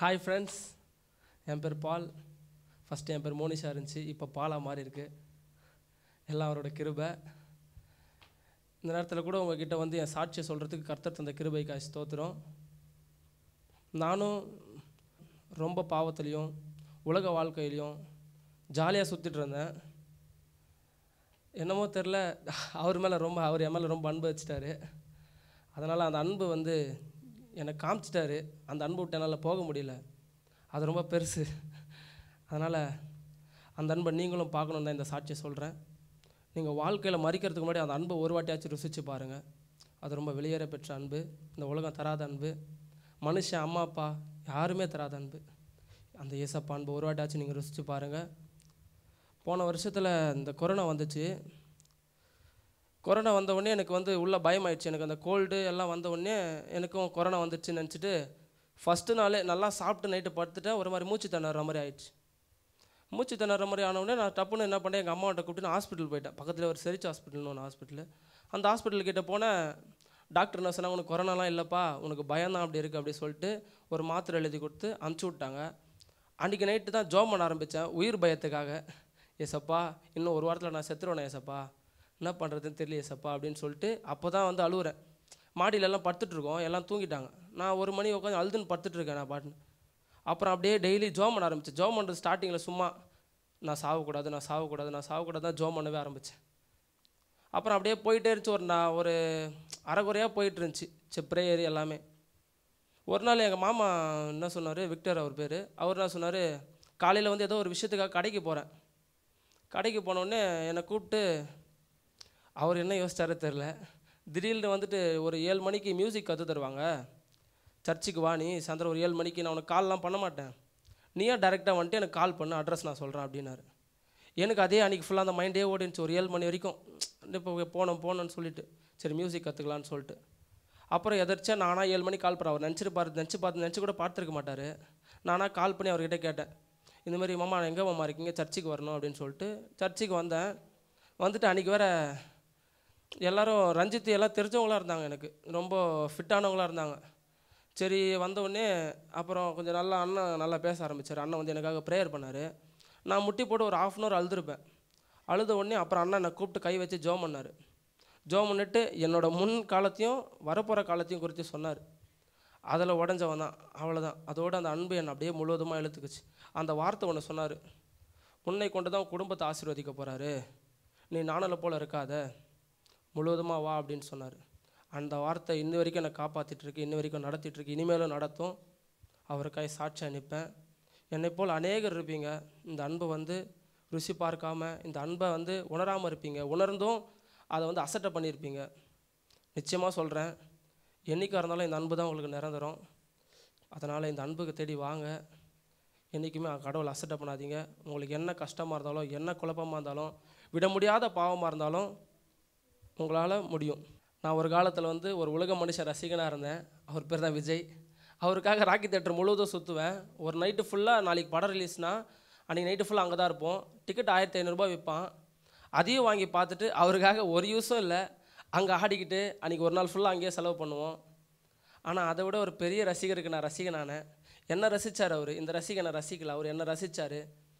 hi friends என் பேர் பால் first என் பேர் மோனிஷா இருந்துச்சு இப்போ பாலாக மாறி இருக்கு எல்லாம் அவரோட கிருபை இந்த நேரத்தில் கூட உங்ககிட்ட வந்து என் சாட்சியை சொல்கிறதுக்கு கர்த்தர் தந்த கிருபைக்காய் ஸ்தோத்திரம் நானும் ரொம்ப பாவத்துலேயும் உலக வாழ்க்கையிலையும் ஜாலியாக சுற்றிட்டு இருந்தேன் என்னமோ தெரில அவர் மேலே ரொம்ப அவர் என் மேலே ரொம்ப அன்பு வச்சிட்டாரு அதனால் அந்த அன்பு வந்து எனக்கு காமிச்சிட்டாரு அந்த அன்பு விட்டு என்னால் போக முடியல அது ரொம்ப பெருசு அதனால் அந்த அன்பை நீங்களும் பார்க்கணும் தான் இந்த சாட்சியை சொல்கிறேன் நீங்கள் வாழ்க்கையில் மறிக்கிறதுக்கு முன்னாடி அந்த அன்பை ஒரு வாட்டியாச்சும் ருசித்து பாருங்கள் அது ரொம்ப வெளியேற பெற்ற அன்பு இந்த உலகம் தராத அன்பு மனுஷன் அம்மா அப்பா யாருமே தராத அன்பு அந்த ஏசப்பா அன்பு ஒரு வாட்டியாச்சும் நீங்கள் ருசித்து பாருங்கள் போன வருஷத்தில் இந்த கொரோனா வந்துச்சு கொரோனா வந்த உடனே எனக்கு வந்து உள்ள பயமாயிடுச்சு எனக்கு அந்த கோல்டு எல்லாம் வந்த உடனே எனக்கும் கொரோனா வந்துடுச்சுன்னு நினச்சிட்டு ஃபஸ்ட்டு நாளே நல்லா சாப்பிட்டு நைட்டு படுத்துட்டேன் ஒரு மாதிரி மூச்சு திணற மாதிரி ஆயிடுச்சு மூச்சு திணற மாதிரி ஆன உடனே நான் டப்புன்னு என்ன பண்ணேன் எங்கள் அம்மாட்ட கூப்பிட்டு நான் ஹாஸ்பிட்டல் போயிட்டேன் பக்கத்தில் ஒரு செரிச் ஹாஸ்பிட்டல்னு ஒன்று ஹாஸ்பிட்டல் அந்த ஹாஸ்பிட்டல் கிட்ட போனேன் டாக்டர் என்ன சொன்னாங்க உனக்கு கொரோனாலாம் இல்லைப்பா உனக்கு பயம்தான் அப்படி இருக்குது அப்படி சொல்லிட்டு ஒரு மாத்திரை எழுதி கொடுத்து அனுப்பிச்சி விட்டாங்க அன்றைக்கி நைட்டு தான் ஜோம் பண்ண ஆரம்பித்தேன் உயிர் பயத்துக்காக ஏசப்பா இன்னும் ஒரு வாரத்தில் நான் செத்துருவேனே ஏசப்பா என்ன பண்ணுறதுன்னு தெரியல ஏசப்பா அப்படின்னு சொல்லிட்டு அப்போ தான் வந்து அழுவுறேன் மாடியில எல்லாம் படுத்துட்டு இருக்கோம் எல்லாம் தூங்கிட்டாங்க நான் ஒரு மணி உட்காந்து அழுதுன்னு படுத்துட்டு இருக்கேன் நான் பாட்டுன்னு அப்புறம் அப்படியே டெய்லி ஜோம் பண்ண ஆரம்பித்தேன் ஜோம் பண்ணுறது ஸ்டார்டிங்கில் சும்மா நான் சாவக்கூடாது நான் சாவக்கூடாது நான் சாவக்கூடாது தான் ஜோம் பண்ணவே ஆரம்பித்தேன் அப்புறம் அப்படியே போயிட்டே இருந்துச்சு ஒரு நான் ஒரு அரைகுறையாக போயிட்டு இருந்துச்சு சரி ப்ரேயர் எல்லாமே ஒரு நாள் எங்கள் மாமா என்ன சொன்னார் விக்டர் அவர் பேர் அவர் என்ன சொன்னார் காலையில் வந்து ஏதோ ஒரு விஷயத்துக்காக கடைக்கு போகிறேன் கடைக்கு போனோடனே என்னை கூப்பிட்டு அவர் என்ன யோசிச்சாரோ தெரில திடீர்னு வந்துட்டு ஒரு ஏழு மணிக்கு மியூசிக் கற்று தருவாங்க சர்ச்சுக்கு வா நீ சாயந்தரம் ஒரு ஏழு மணிக்கு நான் உனக்கு கால்லாம் பண்ண மாட்டேன் நீயே டேரெக்டாக வந்துட்டு எனக்கு கால் பண்ணு அட்ரஸ் நான் சொல்கிறேன் அப்படின்னாரு எனக்கு அதே அன்றைக்கி ஃபுல்லாக அந்த மைண்டே ஓடிச்சு ஒரு ஏழு மணி வரைக்கும் இப்போ போனோம் போனோன்னு சொல்லிட்டு சரி மியூசிக் கற்றுக்கலான்னு சொல்லிட்டு அப்புறம் எதர்ச்சியா நானாக ஏழு மணிக்கு கால் பண்ண அவர் நினச்சிட்டு பார்த்து நினச்சி பார்த்து நினச்சி கூட பார்த்துருக்க மாட்டார் நானாக கால் பண்ணி அவர்கிட்ட கேட்டேன் இந்த மாதிரி மாமா எங்கே மாமா இருக்கீங்க சர்ச்சுக்கு வரணும் அப்படின்னு சொல்லிட்டு சர்ச்சுக்கு வந்தேன் வந்துட்டு அன்றைக்கி வேற எல்லாரும் ரஞ்சித் எல்லாம் தெரிஞ்சவங்களா இருந்தாங்க எனக்கு ரொம்ப ஃபிட்டானவங்களா இருந்தாங்க சரி வந்த உடனே அப்புறம் கொஞ்சம் நல்லா அண்ணன் நல்லா பேச ஆரம்பிச்சார் அண்ணன் வந்து எனக்காக ப்ரேயர் பண்ணார் நான் முட்டி போட்டு ஒரு ஆஃப் அன் ஹவர் அழுதுருப்பேன் அழுத உடனே அப்புறம் அண்ணன் என்னை கூப்பிட்டு கை வச்சு ஜோம் பண்ணார் ஜோம் பண்ணிட்டு என்னோட முன் காலத்தையும் வரப்போகிற காலத்தையும் குறித்து சொன்னார் அதில் உடஞ்சவன் தான் அவ்வளோதான் அதோட அந்த அன்பு என்னை அப்படியே முழுவதுமாக இழுத்துக்குச்சு அந்த வார்த்தை ஒன்று சொன்னார் உன்னை கொண்டு தான் குடும்பத்தை ஆசீர்வதிக்க போகிறாரு நீ நாணலை போல் இருக்காத முழுவதுமாக வா அப்படின்னு சொன்னார் அந்த வார்த்தை இன்ன வரைக்கும் என்னை காப்பாற்றிட்டு இருக்கு இன்ன வரைக்கும் நடத்திட்டு இருக்கு இனிமேலும் நடத்தும் அவருக்காய் சாட்சியாக நிற்பேன் என்னை போல் அநேகர் இருப்பீங்க இந்த அன்பை வந்து ருசி பார்க்காம இந்த அன்பை வந்து உணராமல் இருப்பீங்க உணர்ந்தும் அதை வந்து அசட்டை பண்ணியிருப்பீங்க நிச்சயமாக சொல்கிறேன் என்னைக்காக இருந்தாலும் இந்த அன்பு தான் உங்களுக்கு நிரந்தரம் அதனால் இந்த அன்புக்கு தேடி வாங்க என்றைக்குமே கடவுளை அசட்டை பண்ணாதீங்க உங்களுக்கு என்ன கஷ்டமாக இருந்தாலும் என்ன குழப்பமாக இருந்தாலும் விட முடியாத பாவமாக இருந்தாலும் உங்களால் முடியும் நான் ஒரு காலத்தில் வந்து ஒரு உலக மனுஷன் ரசிகனாக இருந்தேன் அவர் பேர் தான் விஜய் அவருக்காக ராக்கி தேட்டர் முழுவதும் சுற்றுவேன் ஒரு நைட்டு ஃபுல்லாக நாளைக்கு படம் ரிலீஸ்னால் அன்றைக்கி நைட்டு ஃபுல்லாக அங்கே தான் இருப்போம் டிக்கெட் ஆயிரத்தி ஐநூறுரூபா விற்பான் அதையும் வாங்கி பார்த்துட்டு அவருக்காக ஒரு யூஸும் இல்லை அங்கே ஆடிக்கிட்டு அன்றைக்கி ஒரு நாள் ஃபுல்லாக அங்கேயே செலவு பண்ணுவோம் ஆனால் அதை விட ஒரு பெரிய ரசிகருக்கு நான் ரசிகனானேன் என்ன ரசித்தார் அவர் இந்த ரசிகனை ரசிக்கல அவர் என்ன ரசித்தார்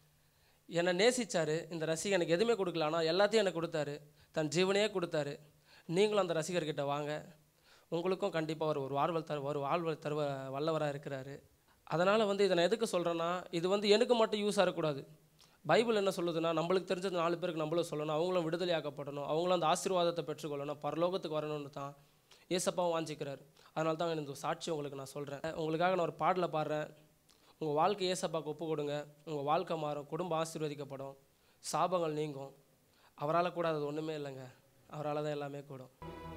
என்னை நேசித்தார் இந்த ரசிகன் எனக்கு எதுவுமே கொடுக்கல ஆனால் எல்லாத்தையும் எனக்கு கொடுத்தாரு தன் ஜீவனையே கொடுத்தாரு நீங்களும் அந்த ரசிகர்கிட்ட வாங்க உங்களுக்கும் கண்டிப்பாக ஒரு ஒரு வாழ்வல் தரு ஒரு வாழ்வல் தருவ வல்லவராக இருக்கிறாரு அதனால் வந்து இதை நான் எதுக்கு சொல்கிறேன்னா இது வந்து எனக்கு மட்டும் யூஸ் ஆகக்கூடாது பைபிள் என்ன சொல்லுதுன்னா நம்மளுக்கு தெரிஞ்சது நாலு பேருக்கு நம்மளும் சொல்லணும் அவங்களும் விடுதலையாக்கப்படணும் அவங்களும் அந்த ஆசீர்வாதத்தை பெற்றுக்கொள்ளணும் பரலோகத்துக்கு வரணும்னு தான் ஏசப்பாவும் வாஞ்சிக்கிறார் அதனால தான் இந்த சாட்சி உங்களுக்கு நான் சொல்கிறேன் உங்களுக்காக நான் ஒரு பாடலை பாடுறேன் உங்கள் வாழ்க்கை ஏசப்பாக்கு ஒப்பு கொடுங்க உங்கள் வாழ்க்கை மாறும் குடும்பம் ஆசீர்வதிக்கப்படும் சாபங்கள் நீங்கும் அவரால் கூட அது ஒன்றுமே இல்லைங்க அவரால் தான் எல்லாமே கூடும்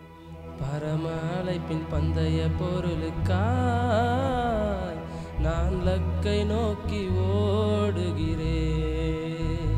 பரம அழைப்பின் பந்தய பொருளுக்காய் நான் லக்கை நோக்கி ஓடுகிறேன்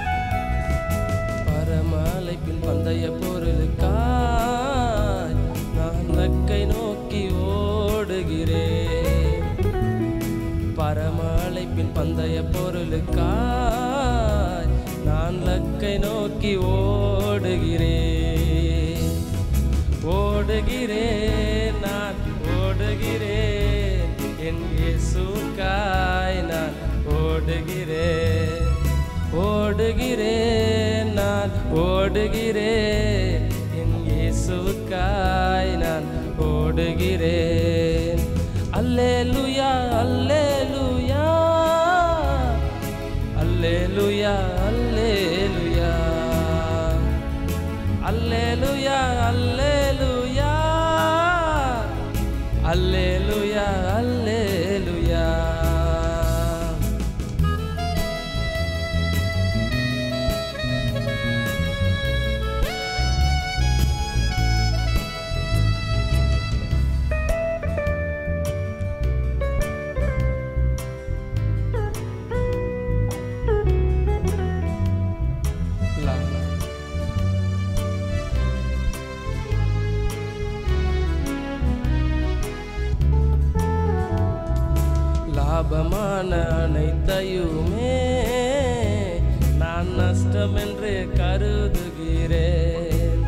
பரம அழைப்பின் பந்தய பொருளுக்காய் ஓடுகிறேன் நான் ஓடுகிறேன் என் இயேசுக்காய் நான் ஓடுகிறேன் ஓடுகிறேன் நான் ஓடுகிறேன் என் இயேசுக்காய் நான் ஓடுகிறேன் அல்லேலுயா அல்லேலுயா அல்லேலுயா அல்லேலுயா அல்லேலுயா அல்லேலுயா அல்லேலுயா அல்லேலுயா லா லாபமான அனைத்தையுமே நான் நஷ்டம் என்று கருதுகிறேன்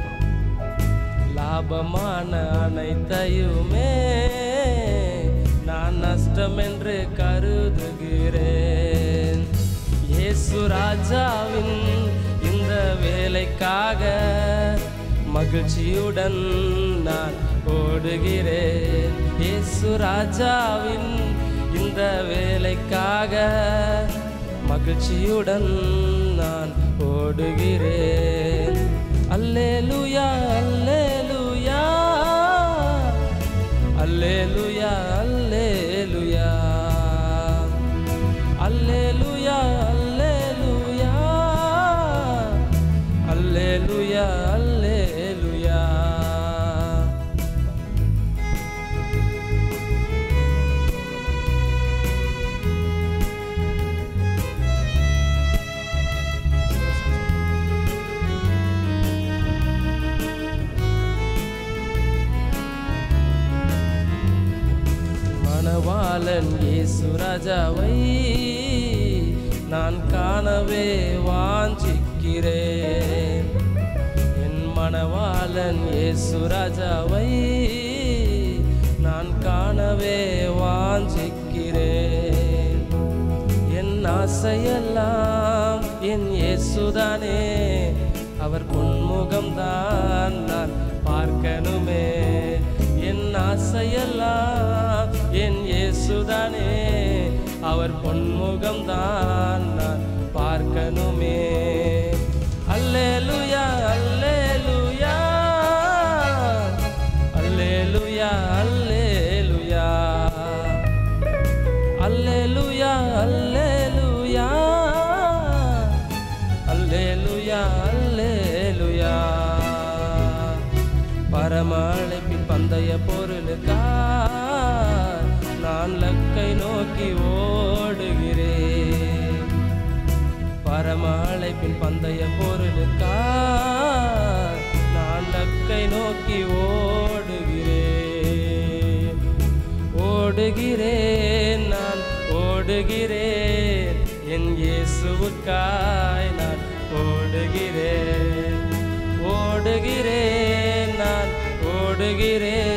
லாபமான அனைத்தையுமே நான் நஷ்டம் என்று கருதுகிறேன் இயேசு ராஜாவின் இந்த வேலைக்காக மகிழ்ச்சியுடன் நான் ஓடுகிறேன் இயேசு ராஜாவின் இந்த வேலைக்காக மகிழ்ச்சியுடன் நான் ஓடுகிறேன் அல்லேலுயா அல்லேலுயா அல்லேலுயா அல்லேலுயா அல்லேலுயா அல்லேலுயா அல்லேலுயா அல்லேலுயா மணவாளன் இயேசு ராஜாவை நான் காணவே வாஞ்சிக்கிறேன் என் மணவாளன் இயேசு ராஜாவை நான் காணவே வாஞ்சிக்கிறேன் என் ஆசையெல்லாம் என் இயேசுதானே அவர் பொன்முகம்தான் நான் பார்க்கணுமே என் ஆசையெல்லாம் என் இயேசுதானே அவர் பொன்முகம்தான் நான் பார்க்கணுமே அல்லேலுயா அல்லேலுயா அல்லேலுயா அல்லேலுயா அல்லேலுயா அல்லேலுயா அல்லேலுயா அல்லேலுயா பரமழைப்பின் பந்தய பொருளுக்கா நான் லக்கை நோக்கி ஓடுகிறேன் பரமழைப்பின் பந்தய பொருளுக்கா நான் லக்கை நோக்கி ஓடுகிறேன் ஓடுகிறேன் நான் ஓடுகிறேன் என் இயேசுவுக்காய் நான் ஓடுகிறேன் ஓடுகிறேன் நான் ஓடுகிறேன்